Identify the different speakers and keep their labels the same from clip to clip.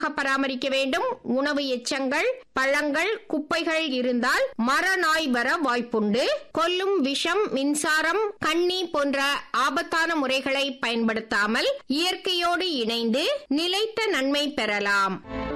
Speaker 1: பராமரிக்க வேண்டும் உணவு எச்சங்கள் பழங்கள் குப்பைகள் இருந்தால் மரநாய் வர வாய்ப்புண்டு கொல்லும் விஷம் மின்சாரம் கண்ணி போன்ற ஆபத்தான முறைகளை பயன்படுத்தாமல் இயற்கையோடு இணைந்து நிலைத்த நன்மை பெறலாம்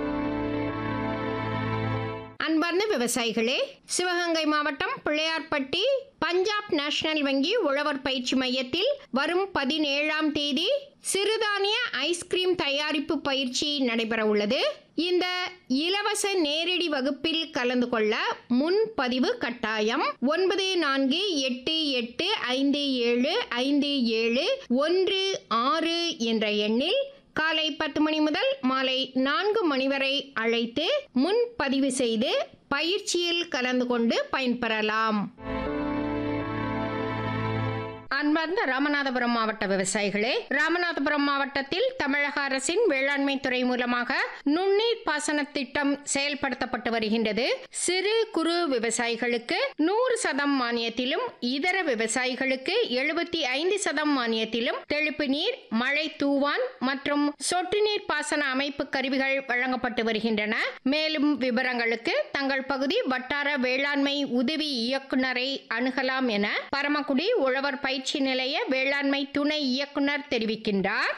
Speaker 1: அன்பார்ந்த விவசாயிகளே சிவகங்கை மாவட்டம் பிள்ளையார்பட்டி பஞ்சாப் நேஷனல் வங்கி உழவர் பயிற்சி மையத்தில் வரும் பதினேழாம் தேதி சிறுதானிய ஐஸ்கிரீம் தயாரிப்பு பயிற்சி நடைபெற உள்ளது இந்த இலவச நேரடி வகுப்பில் கலந்து கொள்ள முன்பதிவு கட்டாயம் ஒன்பது நான்கு எட்டு எட்டு ஐந்து ஏழு ஐந்து ஏழு ஒன்று ஆறு என்ற எண்ணில் காலை பத்து மணி முதல் மாலை நான்கு மணி வரை அழைத்து முன்பதிவு செய்து பயிற்சியில் கலந்து கொண்டு பயன்பெறலாம் அன்பார்ந்த ராமநாதபுரம் மாவட்ட விவசாயிகளே ராமநாதபுரம் மாவட்டத்தில் தமிழக அரசின் வேளாண்மை துறை மூலமாக நுண்ணீர் பாசன திட்டம் செயல்படுத்தப்பட்டு வருகின்றது சிறு குறு விவசாயிகளுக்கு நூறு சதம் மானியத்திலும் இதர விவசாயிகளுக்கு எழுபத்தி ஐந்து சதம் மானியத்திலும் தெளிப்பு நீர் மழை தூவான் மற்றும் சொட்டு நீர் பாசன அமைப்பு கருவிகள் வழங்கப்பட்டு வருகின்றன மேலும் விவரங்களுக்கு தங்கள் பகுதி வட்டார வேளாண்மை உதவி இயக்குனரை அணுகலாம் என பரமக்குடி உழவர் பயிற்சி நிலைய வேளாண்மை துணை இயக்குனர் தெரிவிக்கின்றார்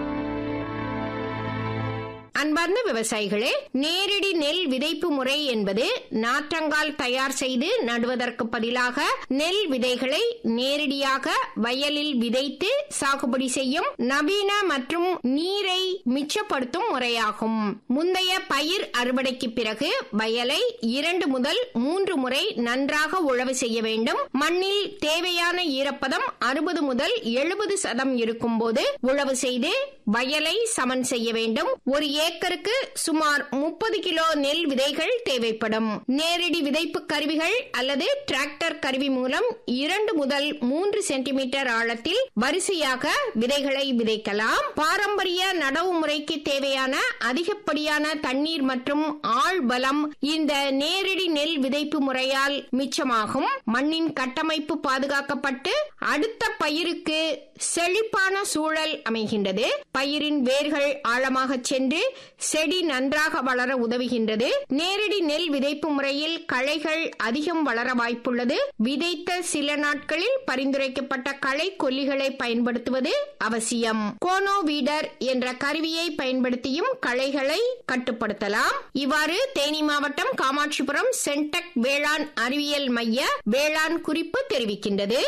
Speaker 1: அன்பார்ந்த விவசாயிகளே நேரடி நெல் விதைப்பு முறை என்பது நாற்றங்கால் தயார் செய்து நடுவதற்கு பதிலாக நெல் விதைகளை நேரடியாக வயலில் விதைத்து சாகுபடி செய்யும் நவீன மற்றும் நீரை மிச்சப்படுத்தும் முறையாகும் முந்தைய பயிர் அறுவடைக்கு பிறகு வயலை இரண்டு முதல் மூன்று முறை நன்றாக உழவு செய்ய வேண்டும் மண்ணில் தேவையான ஈரப்பதம் அறுபது முதல் எழுபது சதம் இருக்கும் போது உழவு செய்து வயலை சமன் செய்ய வேண்டும் ஒரு ஏக்கருக்கு சுமார் முப்பது கிலோ நெல் விதைகள் தேவைப்படும் நேரடி விதைப்பு கருவிகள் அல்லது டிராக்டர் கருவி மூலம் இரண்டு முதல் மூன்று சென்டிமீட்டர் ஆழத்தில் வரிசையாக விதைகளை விதைக்கலாம் பாரம்பரிய நடவு முறைக்கு தேவையான அதிகப்படியான தண்ணீர் மற்றும் ஆள் பலம் இந்த நேரடி நெல் விதைப்பு முறையால் மிச்சமாகும் மண்ணின் கட்டமைப்பு பாதுகாக்கப்பட்டு அடுத்த பயிருக்கு செழிப்பான சூழல் அமைகின்றது பயிரின் வேர்கள் ஆழமாக சென்று செடி நன்றாக வளர உதவுகின்றது நேரடி நெல் விதைப்பு முறையில் களைகள் அதிகம் வளர வாய்ப்புள்ளது விதைத்த சில நாட்களில் பரிந்துரைக்கப்பட்ட களை கொல்லிகளை பயன்படுத்துவது அவசியம் கோனோ வீடர் என்ற கருவியை பயன்படுத்தியும் களைகளை கட்டுப்படுத்தலாம் இவ்வாறு தேனி மாவட்டம் காமாட்சிபுரம் சென்டெக் வேளாண் அறிவியல் மைய வேளாண் குறிப்பு தெரிவிக்கின்றது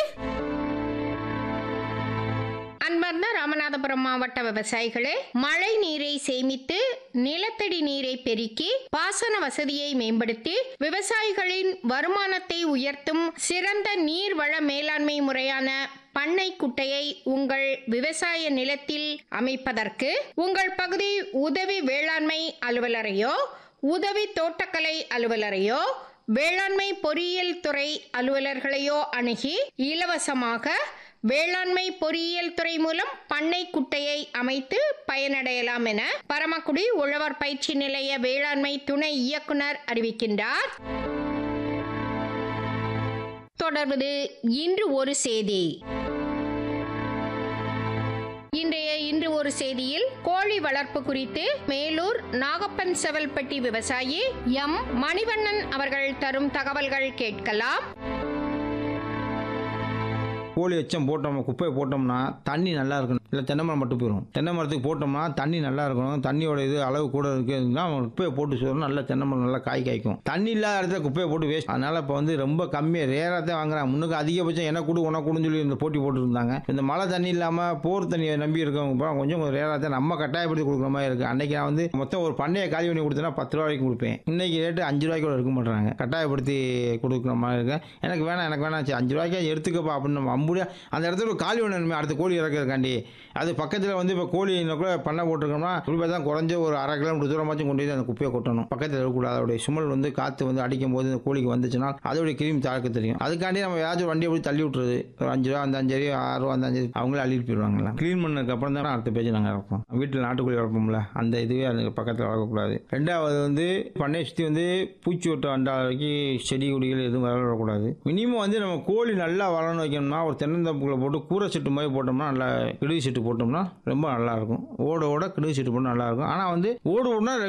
Speaker 1: அன்பார்ந்த ராமநாதபுரம் மாவட்ட விவசாயிகளே மழை நீரை சேமித்து நிலத்தடி நீரை பெருக்கி பாசன வசதியை மேம்படுத்தி விவசாயிகளின் வருமானத்தை உயர்த்தும் சிறந்த நீர்வள மேலாண்மை முறையான பண்ணை குட்டையை உங்கள் விவசாய நிலத்தில் அமைப்பதற்கு உங்கள் பகுதி உதவி வேளாண்மை அலுவலரையோ உதவி தோட்டக்கலை அலுவலரையோ வேளாண்மை பொறியியல் துறை அலுவலர்களையோ அணுகி இலவசமாக வேளாண்மை பொறியியல் துறை மூலம் பண்ணை குட்டையை அமைத்து பயனடையலாம் என பரமக்குடி உழவர் பயிற்சி நிலைய வேளாண்மை துணை இயக்குனர் அறிவிக்கின்றார் தொடர்வது இன்று ஒரு செய்தி இன்றைய இன்று ஒரு செய்தியில் கோழி வளர்ப்பு குறித்து மேலூர் நாகப்பன் செவல்பட்டி விவசாயி எம் மணிவண்ணன் அவர்கள் தரும் தகவல்கள் கேட்கலாம்
Speaker 2: கோழி எச்சம் போட்டோம் குப்பையை போட்டோம்னா தண்ணி நல்லா இருக்கணும் இல்லை தென்னை மரம் மட்டும் போயிடும் தென்னை மரத்துக்கு போட்டோம்னா தண்ணி நல்லா இருக்கணும் தண்ணியோட இது அளவு கூட இருக்குன்னா குப்பையை போட்டு சொல்லணும் நல்லா தென்னை மரம் நல்லா காய் காய்க்கும் தண்ணி இல்லாத இடத்துல குப்பையை போட்டு வேஸ்ட் அதனால இப்போ வந்து ரொம்ப கம்மியாக ரேராக தான் வாங்குறாங்க முன்னுக்கு அதிகபட்சம் என்ன கொடு உனக்கு கொடுன்னு சொல்லி இந்த போட்டி போட்டு இருந்தாங்க இந்த மழை தண்ணி இல்லாமல் போர் தண்ணியை நம்பி இருக்கவங்க பூரா கொஞ்சம் ரேராக தான் நம்ம கட்டாயப்படுத்தி கொடுக்குற மாதிரி இருக்குது அன்னைக்கு நான் வந்து மொத்தம் ஒரு பண்ணையை காலி பண்ணி கொடுத்தேன்னா பத்து ரூபா வரைக்கும் கொடுப்பேன் இன்னைக்கு ரேட்டு அஞ்சு ரூபாய்க்கு கூட இருக்க மாட்டாங்க கட்டாயப்படுத்தி கொடுக்குற மாதிரி இருக்கு எனக்கு வேணாம் எனக்கு வேணாம் சரி அஞ்சு ரூபாய்க்கு எடுத்துக்கப்பா அப்படின்னு நம்ம அம்புடியா அந்த இடத்துல ஒரு காலி ஒன்று அடுத்த கோழி இறக்கிறதுக்காண்டி அது பக்கத்தில் வந்து இப்போ கோழி கூட பண்ணை போட்டிருக்கோம்னா குறிப்பாக தான் குறைஞ்ச ஒரு அரை கிலோமீட்டர் தூரமாச்சும் கொண்டு போய் அந்த குப்பையை கொட்டணும் பக்கத்தில் இருக்கக்கூடாது அதோடைய சுமல் வந்து காற்று வந்து அடிக்கும் போது இந்த கோழிக்கு வந்துச்சுன்னா அதோடைய கிருமி தாக்க தெரியும் அதுக்காண்டி நம்ம ஏதாச்சும் ஒரு வண்டியை போய் தள்ளி விட்டுறது ஒரு அஞ்சு ரூபா அந்த அஞ்சு ஆறு ரூபா அந்த அஞ்சு அவங்களே அள்ளிட்டு போயிடுவாங்கலாம் க்ளீன் பண்ணதுக்கு அப்புறம் தான் அடுத்த பேஜ் நாங்கள் இறப்போம் வீட்டில் நாட்டுக்கோழி வளர்ப்போம்ல அந்த இதுவே அதுக்கு பக்கத்தில் வளர்க்கக்கூடாது ரெண்டாவது வந்து பண்ணையை சுற்றி வந்து பூச்சி ஒட்டு அண்டா வரைக்கும் செடி கொடிகள் எதுவும் வளரக்கூடாது மினிமம் வந்து நம்ம கோழி நல்லா வளரணும் வைக்கணும்னா ஒரு ஒரு தென்னந்தோப்புக்குள்ள போட்டு கூரை செட்டு மாதிரி போட்டோம்னா நல்லா கிடுகு செட்டு போட்டோம்னா ரொம்ப நல்லா இருக்கும் ஓட ஓட கிடுகு செட்டு போட்டு நல்லா இருக்கும் ஆனால் வந்து ஓடு ஓடுனா